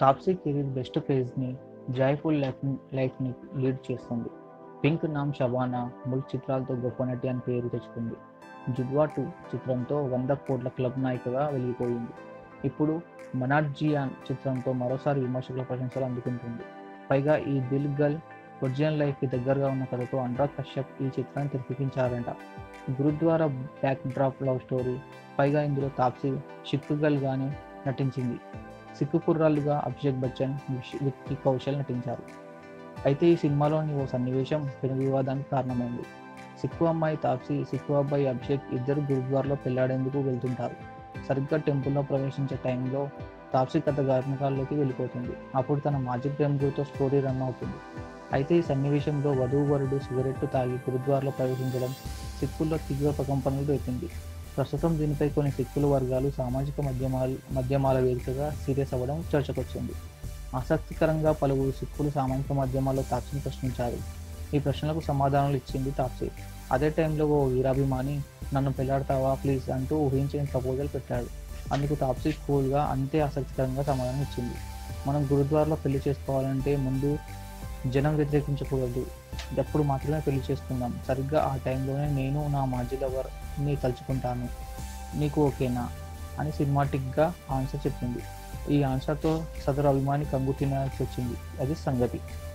Taapsee career best ఫేజ్ని joyful life లైఫ్ని lead చేస్తుంది పింక్ నామ్ షబానా ముల్ చిత్రాలతో గొప్ప నటి అని పేరు తెచ్చుకుంది జుడ్వా టూ చిత్రంతో వంద కోట్ల క్లబ్ నాయికగా వెలిగిపోయింది ఇప్పుడు మనార్జియాన్ చిత్రంతో మరోసారి విమర్శకుల ప్రశంసలు అందుకుంటుంది పైగా ఈ దిల్ గల్ ఒరిజినల్ లైఫ్కి దగ్గరగా ఉన్న కథతో అనురాగ్ కశ్యప్ ఈ చిత్రాన్ని తెరకెక్కించారంట gurdwara backdrop love story పైగా ఇందులో తాప్సీ షిక్కుగల్ గానే నటించింది సిక్కు కుర్రాళ్ళుగా అభిషేక్ బచ్చన్ విష్- విక్కీ కౌశల్ నటించారు అయితే ఈ సినిమాలోని ఓ సన్నివేశం పెను వివాదానికి కారణమైంది సిక్కు అమ్మాయి తాప్సీ సిక్కు అబ్బాయి అభిషేక్ ఇద్దరు గురుద్వారాలో పెళ్లాడేందుకు వెళ్తుంటారు సరిగ్గా టెంపుల్లో ప్రవేశించే టైంలో తాప్సీ కథ గర్భకాల్లోకి వెళ్ళిపోతుంది అప్పుడు తన మాజీ ప్రేమికుడితో స్టోరీ రన్ అవుతుంది అయితే ఈ సన్నివేశంలో వధువు వరుడు సిగరెట్టు తాగి గురుద్వారాలో ప్రవేశించడం సిక్కుల్లో తీవ్ర ప్రకంపనలు రేపింది ప్రస్తుతం దీనిపై కొన్ని సిక్కుల వర్గాలు సామాజిక మాధ్యమాలు మాధ్యమాల వేదికగా సీరియస్ అవ్వడం చర్చకొచ్చింది ఆసక్తికరంగా పలువురు సిక్కులు సామాజిక మాధ్యమాల్లో తాప్సీని ప్రశ్నించారు ఈ ప్రశ్నలకు సమాధానాలు ఇచ్చింది తాప్సీ అదే టైంలో ఓ వీరాభిమాని నన్ను పెళ్లాడతావా ప్లీజ్ అంటూ ఊహించని ప్రపోజల్ పెట్టాడు అందుకు తాప్సీ కూల్గా అంతే ఆసక్తికరంగా సమాధానం ఇచ్చింది మనం గురుద్వారాలో పెళ్లి చేసుకోవాలంటే ముందు జనం వ్యతిరేకించకూడదు ఎప్పుడు మాత్రమే పెళ్లి చేసుకుందాం సరిగ్గా ఆ టైంలోనే నేను నా మాజీ లవర్ని తలుచుకుంటాను నీకు ఓకేనా అని సినిమాటిక్గా ఆన్సర్ చెప్పింది ఈ ఆన్సర్తో సదరు అభిమాని కంగు తినాల్సి వచ్చింది అది సంగతి